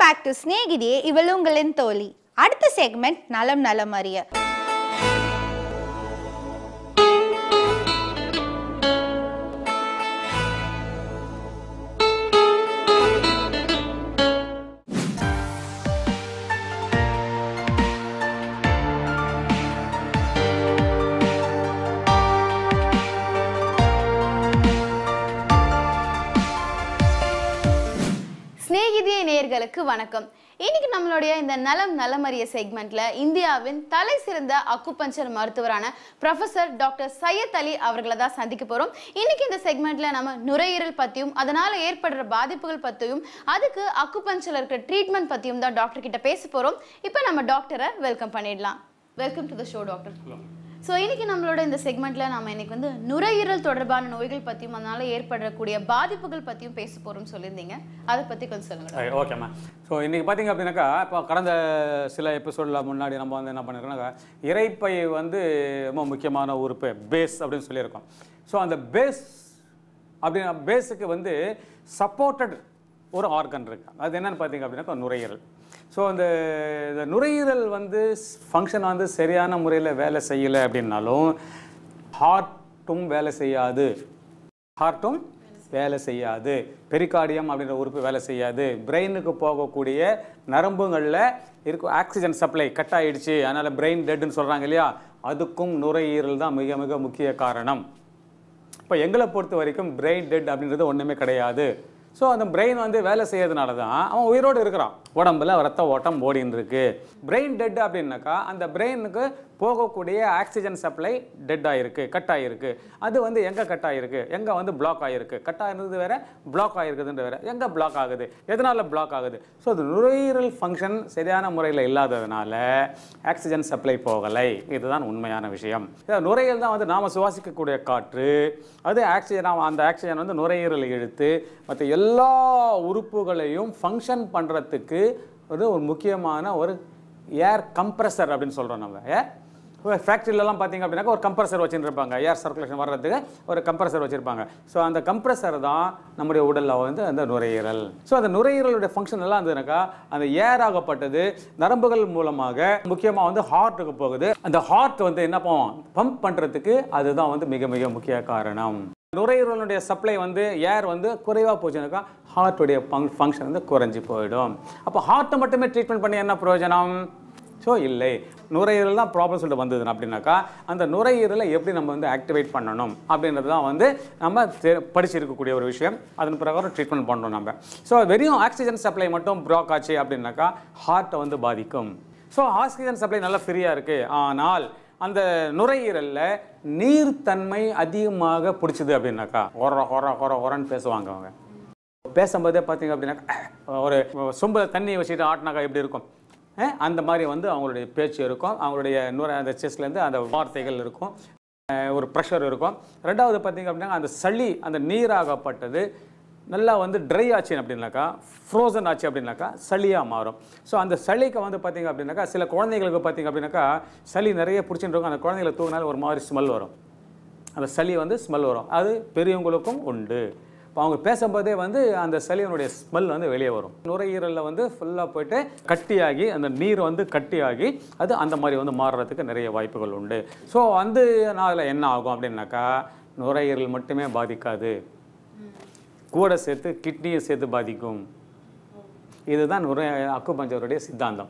back to ஸ்நேகிதியே இவள் உங்களின் தோழி அடுத்த செக்மெண்ட் நலம் நலம் அறிய சிநேகிதிய நேயர்களுக்கு வணக்கம் இன்னைக்கு நம்மளுடைய இந்த நலம் நலமறிய செக்மெண்ட்ல இந்தியாவின் தலை சிறந்த அக்குபஞ்சர் மருத்துவரான ப்ரொஃபசர் டாக்டர் சையத் அலி அவர்களை தான் சந்திக்க போறோம் இன்னைக்கு இந்த செக்மெண்ட்ல நம்ம நுரையீரல் பத்தியும் அதனால ஏற்படுற பாதிப்புகள் பத்தியும் அதுக்கு அக்குபஞ்சர்ல இருக்கிற ட்ரீட்மெண்ட் பத்தியும் தான் டாக்டர் கிட்ட பேச போறோம் இப்போ நம்ம டாக்டரை வெல்கம் பண்ணிடலாம் welcome to the show doctor so இன்னைக்கு நம்மளோட இந்த செக்மெண்ட்ல நம்ம இன்னைக்கு வந்து நுரையீரல் தொடர்பான நோய்கள் பத்தியும் அதனால ஏற்படக்கூடிய பாதிப்புகள் பத்தியும் பேச போறோம்னு சொல்லியிருந்தீங்க அதை பத்தி கொஞ்சம் சொல்லுங்க ஓகேம்மா ஸோ இன்றைக்கி பார்த்தீங்க அப்படின்னாக்கா இப்போ கடந்த சில எபிசோடில் முன்னாடி நம்ம வந்து என்ன பண்ணிருக்கோம்னாக்கா இறைப்பை வந்து ரொம்ப முக்கியமான உறுப்பு பேஸ் அப்படின்னு சொல்லியிருக்கோம் ஸோ அந்த பேஸ் அப்படின்னா பேஸுக்கு வந்து சப்போர்ட்டட் ஒரு ஆர்கன் இருக்கு அது என்னன்னு பார்த்தீங்க அப்படின்னாக்கா நுரையீரல் ஸோ அந்த இந்த நுரையீரல் வந்து ஃபங்க்ஷன் வந்து சரியான முறையில் வேலை செய்யலை அப்படின்னாலும் ஹார்ட்டும் வேலை செய்யாது ஹார்ட்டும் வேலை செய்யாது பெரிகார்டியம் அப்படின்ற உறுப்பு வேலை செய்யாது பிரெயினுக்கு போகக்கூடிய நரம்புகளில் இருக்கும் ஆக்சிஜன் சப்ளை கட் ஆயிடுச்சு அதனால் பிரெயின் டெட்னு சொல்கிறாங்க இல்லையா அதுக்கும் நுரையீரல் தான் மிக மிக முக்கிய காரணம் இப்போ எங்களை பொறுத்த வரைக்கும் பிரெயின் டெட் அப்படின்றது ஒன்றுமே கிடையாது ஸோ அந்த பிரெயின் வந்து வேலை செய்யறதுனால தான் அவன் உயிரோடு இருக்கிறான் உடம்புல ரத்த ஓட்டம் ஓடின்னு இருக்கு பிரெயின் டெட் அப்படின்னாக்கா அந்த பிரெயினுக்கு போகக்கூடிய ஆக்சிஜன் சப்ளை டெட் ஆகிருக்கு கட் ஆகிருக்கு அது வந்து எங்கே கட் ஆகிருக்கு எங்கே வந்து பிளாக் ஆகிருக்கு கட் ஆகிருந்தது வேற பிளாக் ஆகிருக்குதுன்ற வேற எங்கே பிளாக் ஆகுது எதனால் பிளாக் ஆகுது ஸோ அது நுரையீரல் ஃபங்க்ஷன் சரியான முறையில் இல்லாததுனால ஆக்சிஜன் சப்ளை போகலை இதுதான் உண்மையான விஷயம் இந்த நுரையீரல் தான் வந்து நாம் சுவாசிக்கக்கூடிய காற்று அது ஆக்சிஜன் அந்த ஆக்சிஜன் வந்து நுரையீரலை இழுத்து மற்ற எல்லா உறுப்புகளையும் ஃபங்க்ஷன் பண்ணுறதுக்கு ஒரு ஒரு முக்கியமான ஒரு ஏர் கம்ப்ரஸர் அப்படின்னு சொல்கிறோம் நம்ம ஏர் ஃபேக்ட்ரியிலலாம் பார்த்தீங்க அப்படின்னாக்கா ஒரு கம்ப்ரஸர் வச்சுட்டு இருப்பாங்க ஏர் சர்க்குலேஷன் வர்றதுக்கு ஒரு கம்ப்ரஸர் வச்சுருப்பாங்க ஸோ அந்த கம்ப்ரஸர் தான் நம்முடைய உடலில் வந்து அந்த நுரையீரல் ஸோ அந்த நுரையீரலுடைய ஃபங்க்ஷன் எல்லாம் இருந்ததுனாக்கா அந்த ஏர் ஆகப்பட்டது நரம்புகள் மூலமாக முக்கியமாக வந்து ஹார்ட்டுக்கு போகுது அந்த ஹார்ட் வந்து என்ன பண்ணுவோம் பம்ப் பண்ணுறதுக்கு அதுதான் வந்து மிக மிக முக்கிய காரணம் நுரையீரலுடைய சப்ளை வந்து ஏர் வந்து குறைவாக போச்சுனாக்கா ஹார்ட்டுடைய ஃபங்க்ஷன் வந்து குறைஞ்சி போயிடும் அப்போ ஹார்ட்டை மட்டுமே ட்ரீட்மெண்ட் பண்ணி என்ன பிரயோஜனம் ஸோ இல்லை நுரையீரல் தான் ப்ராப்ளம் சொல்லிட்டு வந்தது அப்படின்னாக்கா அந்த நுரையீரலை எப்படி நம்ம வந்து ஆக்டிவேட் பண்ணணும் அப்படின்றது தான் வந்து நம்ம தெ- படிச்சிருக்கக்கூடிய ஒரு விஷயம் அதன் பிரகாரம் ட்ரீட்மெண்ட் பண்ணணும் நம்ம ஸோ வெறும் ஆக்சிஜன் சப்ளை மட்டும் ப்ளாக் ஆச்சு அப்படின்னாக்கா ஹார்ட்டை வந்து பாதிக்கும் ஸோ ஆக்சிஜன் சப்ளை நல்லா ஃப்ரீயாக இருக்குது ஆனால் அந்த நுரையீரலில் நீர்த்தன்மை அதிகமாக பிடிச்சது அப்படின்னாக்கா ஹொர ஹொர ஹொர ஹொரன்னு பேசுவாங்க அவங்க பேசும்போதே பார்த்தீங்க அப்படின்னாக்கா ஒரு சொம்பு தண்ணி வச்சுட்டு ஆட்டினாக்கா எப்படி இருக்கும் அஹ் அந்த மாதிரி வந்து அவங்களுடைய பேச்சு இருக்கும் அவங்களுடைய நுரை அந்த செஸ்ட்லேருந்து அந்த வார்த்தைகள் இருக்கும் அஹ் ஒரு ப்ரெஷர் இருக்கும் ரெண்டாவது பார்த்தீங்க அப்படின்னா அந்த சளி அந்த நீராகப்பட்டது நல்லா வந்து ட்ரை ஆச்சு அப்படின்னாக்கா ஃப்ரோசன் ஆச்சு அப்படின்னாக்கா சளியாக மாறும் ஸோ அந்த சளிக்கு வந்து பார்த்தீங்க அப்படின்னாக்கா சில குழந்தைங்களுக்கு பார்த்தீங்க அப்படின்னாக்கா சளி நிறைய பிடிச்சிட்டு இருக்கும் அந்த குழந்தைகளை தூங்கினாலும் ஒரு மாதிரி ஸ்மெல் வரும் அந்த சளி வந்து ஸ்மெல் வரும் அது பெரியவங்களுக்கும் உண்டு இப்போ அவங்க பேசும்போதே வந்து அந்த சளியினுடைய ஸ்மெல் வந்து வெளியே வரும் நுரையீரலில் வந்து ஃபுல்லாக போயிட்டு கட்டியாகி அந்த நீர் வந்து கட்டியாகி அது அந்த மாதிரி வந்து மாறுறதுக்கு நிறைய வாய்ப்புகள் உண்டு ஸோ வந்து அதில் என்ன ஆகும் அப்படின்னாக்கா நுரையீரல் மட்டுமே பாதிக்காது கூட சேர்த்து கிட்னியை சேர்த்து பாதிக்கும் இதுதான் நுரை அக்குபஞ்சருடைய சித்தாந்தம்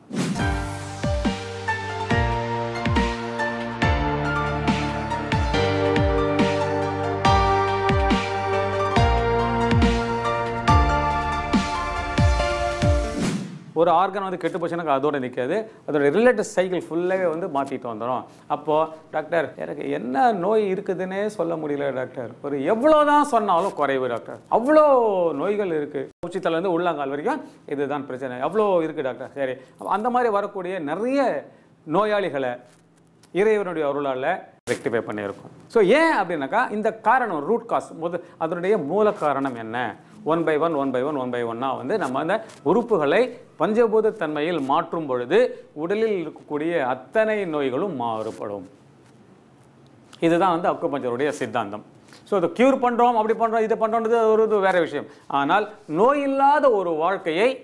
ஒரு ஆர்கன் வந்து கெட்டு போச்சுன்னா அதோட நிற்காது அதோட ரிலேட்டட் சைக்கிள் ஃபுல்லாகவே வந்து மாற்றிட்டு வந்துடும் அப்போது டாக்டர் எனக்கு என்ன நோய் இருக்குதுன்னே சொல்ல முடியல டாக்டர் ஒரு எவ்வளோ தான் சொன்னாலும் குறைவு டாக்டர் அவ்வளோ நோய்கள் இருக்குது உச்சித்தலேருந்து உள்ளங்கால் வரைக்கும் இதுதான் பிரச்சனை அவ்வளோ இருக்குது டாக்டர் சரி அப்ப அந்த மாதிரி வரக்கூடிய நிறைய நோயாளிகளை இறைவனுடைய அருளால் ரெக்டிஃபை பண்ணியிருக்கோம் ஸோ ஏன் அப்படின்னாக்கா இந்த காரணம் ரூட் காஸ் முத அதனுடைய மூல காரணம் என்ன one by one one by one one by ஒன்னாக வந்து நம்ம அந்த உறுப்புகளை பஞ்சபூத தன்மையில் மாற்றும் பொழுது உடலில் இருக்கக்கூடிய அத்தனை நோய்களும் மாறுபடும் இதுதான் வந்து அக்குபஞ்சருடைய சித்தாந்தம் ஸோ இதை க்யூர் பண்ணுறோம் அப்படி பண்ணுறோம் இது பண்ணுறோன்றது ஒரு இது வேற விஷயம் ஆனால் நோய் இல்லாத ஒரு வாழ்க்கையை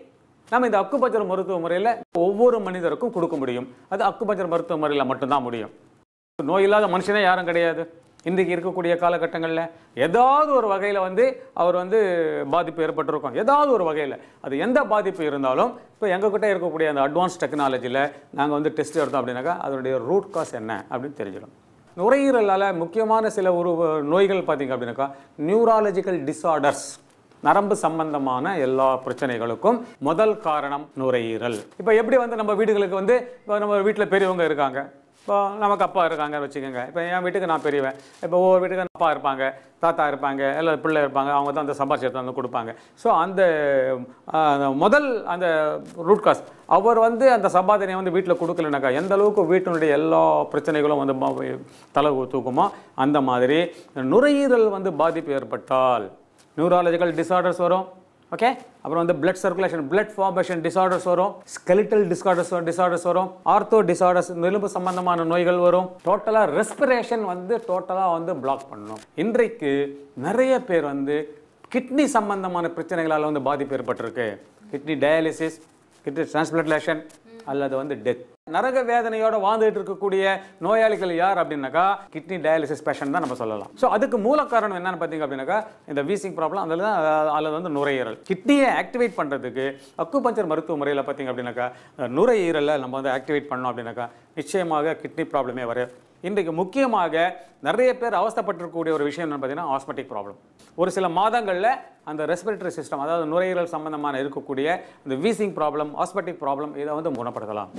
நம்ம இந்த அக்குபஞ்சர் மருத்துவ முறையில் ஒவ்வொரு மனிதருக்கும் கொடுக்க முடியும் அது அக்குபஞ்சர் மருத்துவ முறையில் மட்டும்தான் முடியும் நோய் இல்லாத மனுஷனே யாரும் கிடையாது இன்றைக்கு இருக்கக்கூடிய காலகட்டங்களில் ஏதாவது ஒரு வகையில் வந்து அவர் வந்து பாதிப்பு ஏற்பட்டிருக்கும் ஏதாவது ஒரு வகையில் அது எந்த பாதிப்பு இருந்தாலும் இப்போ எங்ககிட்ட இருக்கக்கூடிய அந்த அட்வான்ஸ் டெக்னாலஜியில் நாங்கள் வந்து டெஸ்ட் எடுத்தோம் அப்படின்னாக்கா அதனுடைய ரூட் காஸ் என்ன அப்படின்னு தெரிஞ்சிடும் நுரையீரலால் முக்கியமான சில ஒரு நோய்கள் பார்த்தீங்க அப்படின்னாக்கா நியூராலஜிக்கல் டிஸார்டர்ஸ் நரம்பு சம்பந்தமான எல்லா பிரச்சனைகளுக்கும் முதல் காரணம் நுரையீரல் இப்போ எப்படி வந்து நம்ம வீடுகளுக்கு வந்து இப்போ நம்ம வீட்டில் பெரியவங்க இருக்காங்க இப்போ நமக்கு அப்பா இருக்காங்கன்னு வச்சுக்கோங்க இப்போ என் வீட்டுக்கு நான் பெரியவன் இப்போ ஒவ்வொரு வீட்டுக்கு அப்பா இருப்பாங்க தாத்தா இருப்பாங்க எல்லா பிள்ளை இருப்பாங்க அவங்க தான் அந்த சம்பாதிச்சத்தை வந்து கொடுப்பாங்க ஸோ அந்த ஆஹ், அந்த முதல் அந்த ரூட் காஸ் அவர் வந்து அந்த சம்பாதனையை வந்து வீட்டில் கொடுக்கலனாக்கா எந்த அளவுக்கு வீட்டினுடைய எல்லா பிரச்சனைகளும் வந்து ம- தலை தூக்குமோ அந்த மாதிரி நுரையீரல் வந்து பாதிப்பு ஏற்பட்டால் நியூராலஜிக்கல் டிசார்டர்ஸ் வரும் ஓகே அப்புறம் வந்து blood circulation blood formation disorders வரும் ஸ்கெலிட்டல் டிசார்டர்ஸ் டிசார்டர்ஸ் வரும் ஆர்த்தோ டிசார்டர்ஸ் எலும்பு சம்பந்தமான நோய்கள் வரும் டோட்டலாக ரெஸ்பிரேஷன் வந்து டோட்டலாக வந்து பிளாக் பண்ணணும் இன்றைக்கு நிறைய பேர் வந்து கிட்னி சம்பந்தமான பிரச்சனைகளால் வந்து பாதிப்பு ஏற்பட்டிருக்கு கிட்னி டயாலிசிஸ் கிட்னி டிரான்ஸ்பிளேஷன் அல்லது வந்து டெத் நரக வேதனையோட வாழ்ந்துட்டு இருக்கக்கூடிய நோயாளிகள் யார் அப்படின்னாக்கா கிட்னி டயாலிசிஸ் பேஷண்ட் தான் நம்ம சொல்லலாம் ஸோ அதுக்கு மூல காரணம் என்னன்னு பார்த்தீங்க அப்படின்னாக்கா இந்த வீசிங் ப்ராப்ளம் அதில் தான் அதில் வந்து நுரையீரல் கிட்னியை ஆக்டிவேட் பண்ணுறதுக்கு அக்குபஞ்சர் மருத்துவ முறையில் பார்த்தீங்க அப்படின்னாக்கா நுரையீரலை நம்ம வந்து ஆக்டிவேட் பண்ணோம் அப்படின்னாக்கா நிச்சயமாக கிட்னி ப்ராப்ளமே வரும் இன்றைக்கு முக்கியமாக நிறைய பேர் அவஸ்தைப்பட்டிருக்கக்கூடிய ஒரு விஷயம் என்னன்னு பார்த்தீங்கன்னா ஆஸ்மெட்டிக் ப்ராப்ளம் ஒரு சில மாதங்களில் அந்த ரெஸ்பிரேட்டரி சிஸ்டம் அதாவது நுரையீரல் சம்பந்தமான இருக்கக்கூடிய இந்த வீசிங் ப்ராப்ளம் ஆஸ்மெட்டிக் ப்ராப்ளம் இதை வந்து குணப்படுத்தலாம்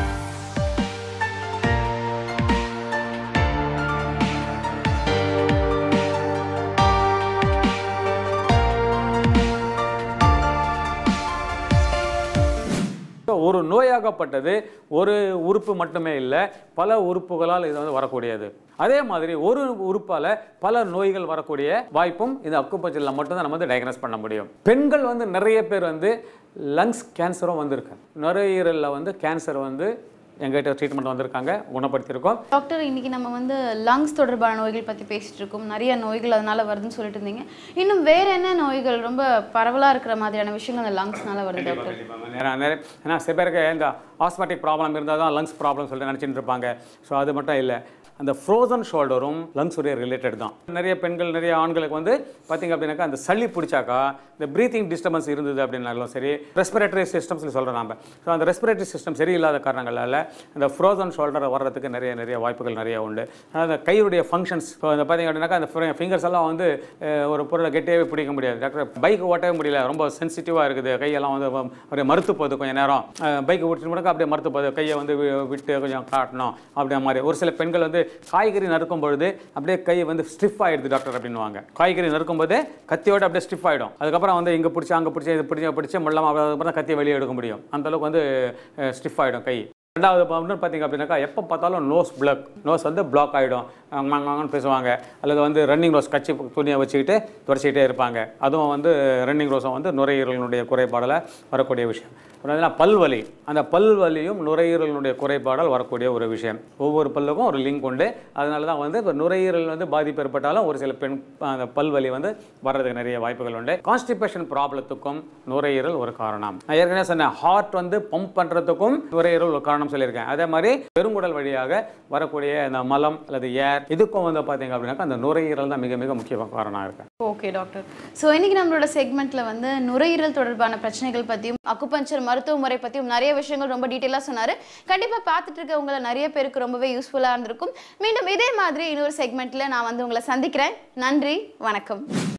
So, ஒரு நோயாகப்பட்டது ஒரு உறுப்பு மட்டுமே இல்லை பல உறுப்புகளால் இது வந்து வரக்கூடியது அதே மாதிரி ஒரு உறுப்பால் பல நோய்கள் வரக்கூடிய வாய்ப்பும் இந்த அக்குப்பஞ்சரில் மட்டும்தான் நம்ம வந்து டயக்னோஸ் பண்ண முடியும் பெண்கள் வந்து நிறைய பேர் வந்து லங்ஸ் கேன்சரும் வந்திருக்கு நுரையீரலில் வந்து கேன்சர் வந்து எங்ககிட்ட ட்ரீட்மெண்ட் வந்திருக்காங்க குணப்படுத்தியிருக்கோம் டாக்டர் இன்னைக்கு நம்ம வந்து லங்ஸ் தொடர்பான நோய்கள் பற்றி பேசிட்டு இருக்கோம் நிறைய நோய்கள் அதனால வருதுன்னு சொல்லிட்டு இருந்தீங்க இன்னும் வேற என்ன நோய்கள் ரொம்ப பரவலா இருக்கிற மாதிரியான விஷயங்கள் அந்த லங்ஸ்னால வருது டாக்டர் நிறைய நிறைய ஏன்னா சில பேருக்கு இந்த ஆஸ்மெட்டிக் ப்ராப்ளம் இருந்தால் தான் லங்ஸ் ப்ராப்ளம் சொல்லிட்டு நினச்சிட்டு இருப்பாங்க ஸோ அது மட்டும் இல்லை அந்த ஃப்ரோசன் ஷோல்டரும் லங்ஸ் உடைய ரிலேட்டட் தான் நிறைய பெண்கள் நிறைய ஆண்களுக்கு வந்து பார்த்தீங்க அப்படின்னாக்கா அந்த சளி பிடிச்சாக்கா இந்த ப்ரீத்திங் டிஸ்டர்பன்ஸ் இருந்தது அப்படின்னாலும் சரி ரெஸ்பிரேட்டரி சிஸ்டம்ஸ் சொல்கிறோம் நம்ம ஸோ அந்த ரெஸ்பிரேட்டரி சிஸ்டம் சரியில்லாத காரணங்களால் இந்த ஃப்ரோசன் ஷோல்டர் வர்றதுக்கு நிறைய நிறைய வாய்ப்புகள் நிறைய உண்டு ஆனால் அந்த கையுடைய ஃபங்க்ஷன்ஸ் இப்போ இந்த பார்த்தீங்க அப்படின்னாக்கா அந்த ஃபிங்கர்ஸ் எல்லாம் வந்து அஹ், ஒரு பொருளை கெட்டியாகவே பிடிக்க முடியாது டாக்டர் பைக் ஓட்டவே முடியல ரொம்ப சென்சிட்டிவாக இருக்குது கையெல்லாம் வந்து வ- அப்படியே மறுத்து போகுது கொஞ்சம் நேரம் பைக் ஓட்டிட்டு முன்னாக்க அப்படியே மறுத்து போகுது கையை வந்து வி- விட்டு கொஞ்சம் காட்டணும் அப்படின்ற மாதிரி ஒரு சில பெண்கள் வந்து காய்கறி நறுக்கும் பொழுது அப்படியே கை வந்து ஸ்டிஃப் ஆயிடுது டாக்டர் அப்படின்னுவாங்க காய்கறி நறுக்கும் போது கத்தியோட அப்படியே ஸ்டிஃப் ஆகிடும் அதுக்கப்புறம் வந்து இங்கே பிடிச்சி அங்கே பிடிச்சி இது பிடிச்சி பிடிச்சி முள்ளமா அதுக்கப்புறம் தான் கத்தியை வெளியே எடுக்க முடியும் அந்த அளவுக்கு வந்து ஸ்டிஃப் ஆகிடும் கை ரெண்டாவது பவுண்டர் பார்த்தீங்க அப்படின்னாக்கா எப்போ பார்த்தாலும் நோஸ் பிளாக் நோஸ் வந்து பிளாக் ஆகிடும் மாங்கன்னு பேசுவாங்க அல்லது வந்து ரன்னிங் ரோஸ் கச்சி துணியை வச்சுக்கிட்டு துடைச்சிக்கிட்டே இருப்பாங்க அதுவும் வந்து ரன்னிங் ரோஸும் வந்து நுரையீரலினுடைய குறைபாடில் வரக்கூடிய விஷயம் அப்புறம் என்னன்னா பல்வலி அந்த பல்வலியும் நுரையீரலினுடைய குறைபாடால் வரக்கூடிய ஒரு விஷயம் ஒவ்வொரு பல்லுக்கும் ஒரு லிங்க் உண்டு அதனால தான் வந்து இப்போ நுரையீரல் வந்து பாதிப்பு ஏற்பட்டாலும் ஒரு சில பெண் அந்த பல்வலி வந்து வர்றதுக்கு நிறைய வாய்ப்புகள் உண்டு கான்ஸ்டிபேஷன் ப்ராப்ளத்துக்கும் நுரையீரல் ஒரு காரணம் நான் ஏற்கனவே சொன்னேன் ஹார்ட் வந்து பம்ப் பண்ணுறதுக்கும் நுரையீரல் ஒரு காரணம் சொல்லியிருக்கேன் அதே மாதிரி பெருங்குடல் வழியாக வரக்கூடிய இந்த மலம் அல்லது ஏர் இதுக்கும் வந்து பார்த்தீங்க அப்படின்னாக்கா அந்த நுரையீரல் தான் மிக மிக முக்கிய காரணம் இருக்கு ஓகே டாக்டர் ஸோ இன்னைக்கு நம்மளோட செக்மெண்ட்ல வந்து நுரையீரல் தொடர்பான பிரச்சனைகள் பற்றியும் அக்குபஞ்சர் மருத்துவ முறை பற்றியும் நிறைய விஷயங்கள் ரொம்ப டீட்டெயிலாக சொன்னார் கண்டிப்பாக பார்த்துட்டு இருக்க உங்களை நிறைய பேருக்கு ரொம்பவே யூஸ்ஃபுல்லாக இருந்திருக்கும் மீண்டும் இதே மாதிரி இன்னொரு செக்மெண்ட்ல நான் வந்து உங்களை சந்திக்கிறேன் நன்றி வணக்கம்